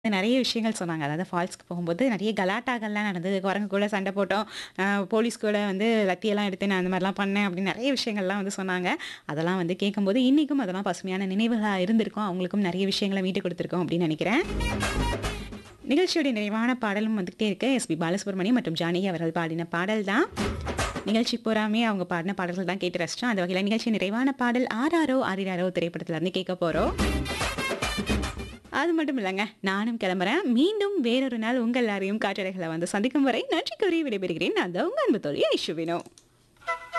நெறைய விஷயங்கள் சொன்னாங்க. அதாவது ஃபால்ஸ்க்கு போகும்போது நெறைய கலாட்டாக்கள்லாம் நடந்தது. குரங்கு கூட சண்டை போட்டோம். அ போலீஸ் கூட வந்து லத்தியெல்லாம் எடுத்து நான் அந்த மாரிலாம் பண்ணேன் அப்படின்னு நெறைய விஷயங்கள்லாம் வந்து சொன்னாங்க. அதெல்லாம் வந்து கேட்கும்போது இன்னைக்கும் அதெல்லாம் பசுமையான நினைவுகளா இருந்திருக்கும். அவங்களுக்கும் நெறைய விஷயங்கள மீட்டு குடுத்துருக்கோம் அப்படின்னு நெனைக்கிறேன். நிகழ்ச்சியுடைய நிறைவான பாடலும் வந்துகிட்டே இருக்கு. எஸ்பி பாலசுப்ரமணியம் மற்றும் ஜானகி அவர்கள் பாடின பாடல் தான். நிகழ்ச்சி பூராமே அவங்க பாடின பாடல்கள் தான் கேட்டு ரசிச்சோம். அந்த வகையில நிகழ்ச்சி நிறைவான பாடல் ஆராரோ ஆரிராரோ திரைப்படத்துல இருந்து கேட்க போறோம். அது மட்டும் இல்லங்க. நானும் கிளம்புறேன். மீண்டும் வேறொரு நாள் உங்க எல்லாரையும் காற்றலைகள வந்து சந்திக்கும் வரை நன்றி கூறி விடைபெறுகிறேன். நான் தான் உங்க அன்பு தோழி ஐஷு வினோ.